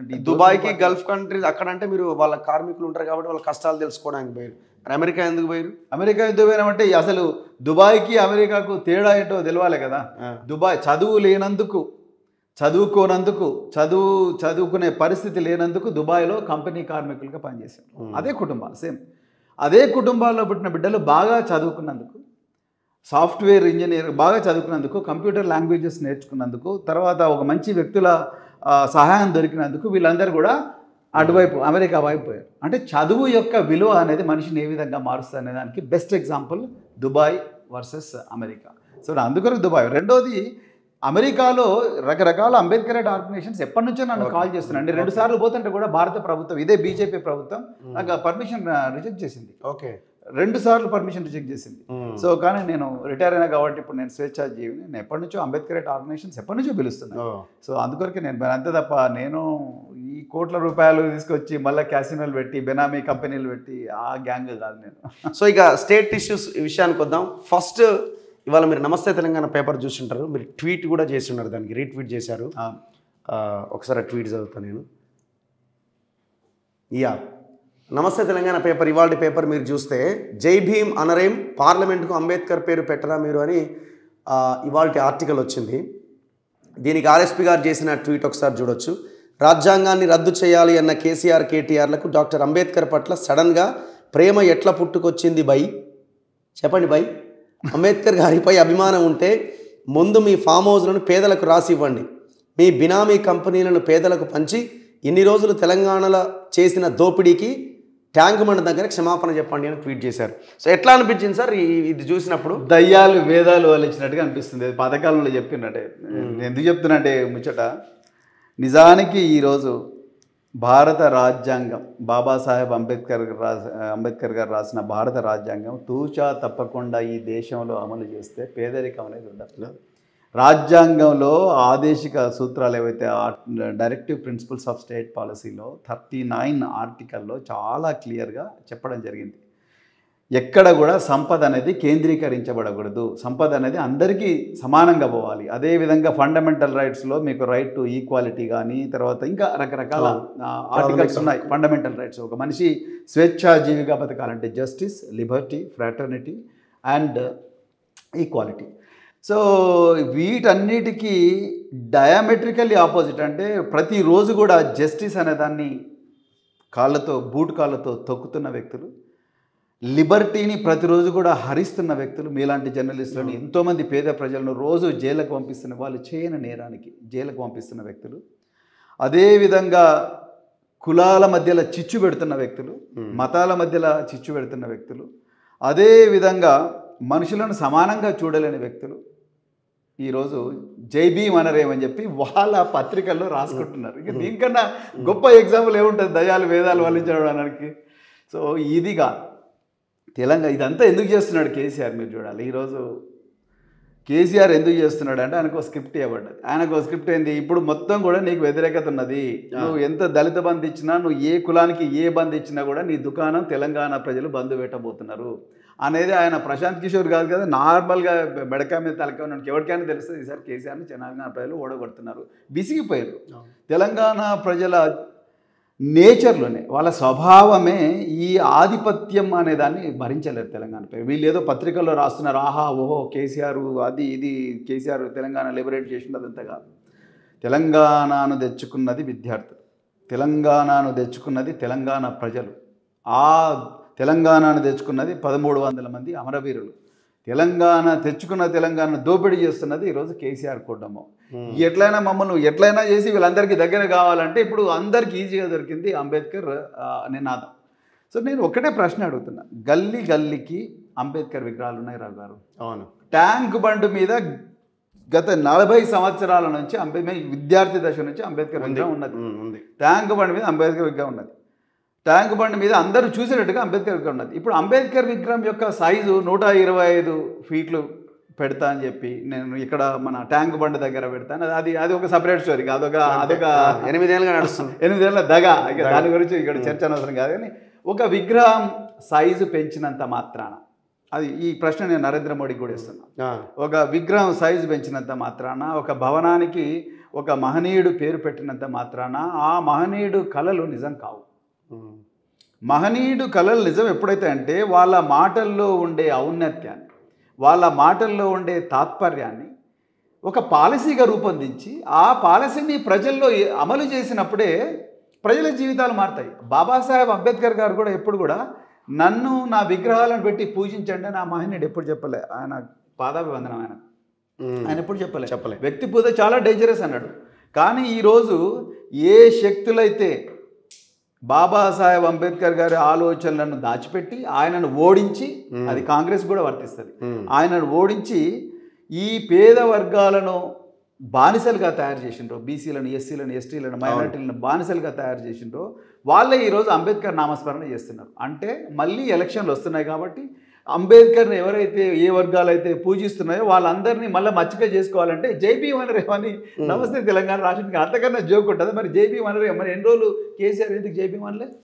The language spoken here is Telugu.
ఈ దుబాయ్కి దోషుల గల్ఫ్ కంట్రీస్ అక్కడ అంటే మీరు వాళ్ళ కార్మికులు ఉంటారు కాబట్టి వాళ్ళ కష్టాలు తెలుసుకోవడానికి పోయారు మరి అమెరికా ఎందుకు పోయారు అమెరికా ఎందుకు పోయినామంటే అసలు దుబాయ్కి అమెరికాకు తేడా ఏంటో తెలవాలి కదా ఆ. దుబాయ్ చదువు లేనందుకు చదువుకోనందుకు చదువు చదువుకునే పరిస్థితి లేనందుకు దుబాయ్లో కంపెనీ కార్మికులుగా పనిచేశారు Hmm. అదే కుటుంబాలు సేమ్ అదే కుటుంబాల్లో పుట్టిన బిడ్డలు బాగా చదువుకున్నందుకు సాఫ్ట్వేర్ ఇంజనీర్ బాగా చదువుకున్నందుకు కంప్యూటర్ లాంగ్వేజెస్ నేర్చుకున్నందుకు తర్వాత ఒక మంచి వ్యక్తుల ఆ, సహాయం దొరికినందుకు వీళ్ళందరూ కూడా అటువైపు అమెరికా వైపు పోయారు అంటే చదువు యొక్క విలువ అనేది మనిషిని ఏ విధంగా మారుస్తుంది అనే దానికి best example Dubai versus America so అందుకొరకు దుబాయ్ రెండోది అమెరికాలో రకరకాల అంబేద్కర్ ఆర్గనైజేషన్స్ ఎప్పటి నుంచో నన్ను Okay. కాల్ చేస్తున్నాను రెండు సార్లు పోతుంటే కూడా భారత ప్రభుత్వం ఇదే బీజేపీ ప్రభుత్వం నాకు పర్మిషన్ రిజెక్ట్ చేసింది ఓకే రెండు సార్లు పర్మిషన్ రిజెక్ట్ చేసింది సో కానీ నేను రిటైర్ అయినా కాబట్టి ఇప్పుడు నేను స్వేచ్ఛా జీవిని నేను ఎప్పటి నుంచో అంబేద్కర్ ఆర్గనైజేషన్స్ ఎప్పటి నుంచో పిలుస్తున్నాను సో అందుకొరకే నేను అంతే తప్ప నేను ఈ కోట్ల రూపాయలు తీసుకొచ్చి మళ్ళీ క్యాసినోలు పెట్టి బెనామీ కంపెనీలు పెట్టి ఆ గ్యాంగ్ కాదు నేను సో ఇక స్టేట్ ఇష్యూస్ విషయానికి వద్దాం ఫస్ట్ ఇవాళ మీరు నమస్తే తెలంగాణ పేపర్ చూసింటారు మీరు ట్వీట్ కూడా చేసి ఉన్నారు దానికి రీట్వీట్ చేశారు ఆ, ఆ, ఒకసారి ఆ ట్వీట్ చదువుతాను నేను యా నమస్తే తెలంగాణ పేపర్ ఇవాళ పేపర్ మీరు చూస్తే జై భీమ్ అనరేం పార్లమెంట్కు అంబేద్కర్ పేరు పెట్టరా మీరు అని ఇవాళ ఆర్టికల్ వచ్చింది దీనికి ఆర్ఎస్పీ గారు చేసిన ట్వీట్ ఒకసారి చూడొచ్చు రాజ్యాంగాన్ని రద్దు చేయాలి అన్న కేసీఆర్ కేటీఆర్లకు డాక్టర్ అంబేద్కర్ పట్ల సడన్గా ప్రేమ ఎట్లా పుట్టుకొచ్చింది బై చెప్పండి బై అంబేద్కర్ గారిపై అభిమానం ఉంటే ముందు మీ ఫామ్ హౌస్లను పేదలకు రాసి ఇవ్వండి మీ బినామీ కంపెనీలను పేదలకు పంచి ఇన్ని రోజులు తెలంగాణలో చేసిన దోపిడీకి ట్యాంక్ మండ దగ్గర క్షమాపణ చెప్పండి అని ట్వీట్ చేశారు సో ఎట్లా అనిపించింది సార్ ఈ- ఇది చూసినప్పుడు దయ్యాలు వేదాలు వాళ్ళు ఇచ్చినట్టుగా అనిపిస్తుంది అది పాతకాలంలో చెప్పినట్టే నేను ఎందుకు చెప్తున్నట్టే ముచ్చట నిజానికి ఈరోజు భారత రాజ్యాంగం బాబాసాహెబ్ అంబేద్కర్ రాస అంబేద్కర్ గారు రాసిన భారత రాజ్యాంగం తూచా తప్పకుండా ఈ దేశంలో అమలు చేస్తే పేదరికం అనేది ఉండదు రాజ్యాంగంలో ఆదేశిక సూత్రాలు ఏవైతే డైరెక్టివ్ ప్రిన్సిపల్స్ ఆఫ్ స్టేట్ పాలసీలో థర్టీ నైన్ ఆర్టికల్లో చాలా క్లియర్గా చెప్పడం జరిగింది ఎక్కడ కూడా సంపద అనేది కేంద్రీకరించబడకూడదు సంపద అనేది అందరికీ సమానంగా పోవాలి అదేవిధంగా ఫండమెంటల్ రైట్స్లో మీకు రైట్ టు ఈక్వాలిటీ కానీ తర్వాత ఇంకా రకరకాల ఆర్టికల్స్ ఉన్నాయి ఫండమెంటల్ రైట్స్ ఒక మనిషి స్వేచ్ఛాజీవిగా బతకాలంటే justice liberty fraternity and equality so వీటన్నిటికీ డయామెట్రికల్లీ ఆపోజిట్ అంటే ప్రతిరోజు కూడా జస్టిస్ అనే దాన్ని కాళ్ళతో బూట్ కాళ్ళతో తొక్కుతున్న వ్యక్తులు లిబర్టీని ప్రతిరోజు కూడా హరిస్తున్న వ్యక్తులు మీలాంటి జర్నలిస్టులను ఎంతోమంది పేద ప్రజలను రోజు జైలుకు పంపిస్తున్న వాళ్ళు చేయని నేరానికి జైలుకు పంపిస్తున్న వ్యక్తులు అదేవిధంగా కులాల మధ్యలో చిచ్చు పెడుతున్న వ్యక్తులు మతాల మధ్యలో చిచ్చు పెడుతున్న వ్యక్తులు అదేవిధంగా మనుషులను సమానంగా చూడలేని వ్యక్తులు ఈరోజు జై భీమ్ అనరేమని చెప్పి వాళ్ళ పత్రికల్లో రాసుకుంటున్నారు ఇక దీనికన్నా గొప్ప ఎగ్జాంపుల్ ఏముంటుంది దయాలు వేదాలు వల్లించడానికి సో ఇదిగా తెలంగాణ ఇదంతా ఎందుకు చేస్తున్నాడు కేసీఆర్ మీరు చూడాలి ఈరోజు కేసీఆర్ ఎందుకు చేస్తున్నాడు అంటే ఆయనకు స్క్రిప్ట్ ఇవ్వబడ్డది ఆయనకు స్క్రిప్ట్ ఏంది ఇప్పుడు మొత్తం కూడా నీకు వ్యతిరేకత ఉన్నది నువ్వు ఎంత దళిత బంధు ఇచ్చినా నువ్వు ఏ కులానికి ఏ బంధు ఇచ్చినా కూడా నీ దుకాణం తెలంగాణ ప్రజలు బంధు పెట్టబోతున్నారు అనేది ఆయన ప్రశాంత్ కిషోర్ కాదు కదా నార్మల్గా బెడకా మీద తలకా ఉన్నాడు ఎవరికైనా తెలుస్తుంది ఈసారి కేసీఆర్ని తెలంగాణ ప్రజలు ఓడగొడుతున్నారు బిసిగిపోయారు తెలంగాణ ప్రజల నేచర్లోనే వాళ్ళ స్వభావమే ఈ ఆధిపత్యం అనే దాన్ని భరించలేరు తెలంగాణపై వీళ్ళు ఏదో పత్రికల్లో రాస్తున్నారు ఆహా ఓహో కేసీఆర్ అది ఇది కేసీఆర్ తెలంగాణ లిబరేట్ చేసింది అదంతా కాదు తెలంగాణను తెచ్చుకున్నది విద్యార్థులు తెలంగాణను తెచ్చుకున్నది తెలంగాణ ప్రజలు ఆ తెలంగాణను తెచ్చుకున్నది పదమూడు వందల మంది అమరవీరులు తెలంగాణ తెచ్చుకున్న తెలంగాణ దోపిడీ చేస్తున్నది ఈరోజు కేసీఆర్ కుటుంబం ఎట్లయినా మమ్మల్ని ఎట్లయినా చేసి వీళ్ళందరికీ దగ్గర కావాలంటే ఇప్పుడు అందరికి ఈజీగా దొరికింది అంబేద్కర్ ఆ, నినాదం సో నేను ఒకటే ప్రశ్న అడుగుతున్నా గల్లీ గల్లీకి అంబేద్కర్ విగ్రహాలు ఉన్నాయి రావు గారు అవును ట్యాంక్ బండ్ మీద గత నలభై సంవత్సరాల నుంచి అంబే విద్యార్థి దశ నుంచి అంబేద్కర్ ఉంది. విగ్రహం ఉన్నది ఉమ్, ఉంది ట్యాంక్ బండ్ మీద అంబేద్కర్ విగ్రహం ఉన్నది ట్యాంక్ బండ్ మీద అందరూ చూసేటట్టుగా అంబేద్కర్ విగ్రహం ఉన్నది ఇప్పుడు అంబేద్కర్ విగ్రహం యొక్క సైజు నూట ఇరవై ఐదు ఫీట్లు పెడతా అని చెప్పి నేను ఇక్కడ మన ట్యాంక్ బండ్ దగ్గర పెడతాను అది- అది అది ఒక సపరేట్ స్టోరీ అదొక అదొక ఎనిమిదేళ్ళుగా నడుస్తుంది ఎనిమిదేళ్ళ దగ ఇక దాని గురించి ఇక్కడ చర్చ అనవసరం కాదు కానీ ఒక విగ్రహం సైజు పెంచినంత మాత్రాన అది ఈ ప్రశ్న నేను నరేంద్ర మోడీకి కూడా ఇస్తున్నా ఆ, ఒక విగ్రహం సైజు పెంచినంత మాత్రాన ఒక భవనానికి ఒక మహనీయుడు పేరు పెట్టినంత మాత్రాన ఆ మహనీయుడు కళలు నిజం కావు ఉమ్. మహనీయుడు కళలు నిజం ఎప్పుడైతే అంటే వాళ్ళ మాటల్లో ఉండే ఔన్నత్యాన్ని వాళ్ళ మాటల్లో ఉండే తాత్పర్యాన్ని ఒక పాలసీగా రూపొందించి ఆ పాలసీని ప్రజల్లో ఏ- అమలు చేసినప్పుడే ప్రజల జీవితాలు మారుతాయి బాబాసాహెబ్ అంబేద్కర్ గారు కూడా ఎప్పుడు కూడా నన్ను నా విగ్రహాలను పెట్టి పూజించండి అని ఆ మహనీయుడు ఎప్పుడు చెప్పలే ఆయన పాదాభివందనం ఆయన ఉమ్. ఆయన ఎప్పుడు చెప్పలే చెప్పలే. వ్యక్తి పూజ చాలా డేంజరస్ అన్నాడు కానీ ఈరోజు ఏ శక్తులైతే బాబాసాహెబ్ అంబేద్కర్ గారి ఆలోచనలను దాచిపెట్టి ఆయనను ఓడించి అది కాంగ్రెస్ కూడా వర్తిస్తుంది ఉమ్. ఆయనను ఓడించి ఈ పేద వర్గాలను బానిసలుగా తయారు చేసిండ్రో బీసీలను ఎస్సీలను ఎస్టీలను మైనార్టీలను బానిసలుగా తయారు చేసిండ్రో వాళ్ళే ఈరోజు అంబేద్కర్ నామస్మరణ చేస్తున్నారు అంటే మళ్ళీ ఎలక్షన్లు వస్తున్నాయి కాబట్టి అంబేద్కర్ని ఎవరైతే ఏ వర్గాలు అయితే పూజిస్తున్నాయో వాళ్ళందరినీ మళ్ళీ మచ్చిక చేసుకోవాలంటే జైబీ వనరేమో అని నమస్తే తెలంగాణ రాష్ట్రానికి అంతకన్నా జోక్ ఉంటుంది మరి జైబీ వనరే మరి ఎన్ని రోజులు కేసీఆర్ ఎందుకు జైబీ వనలే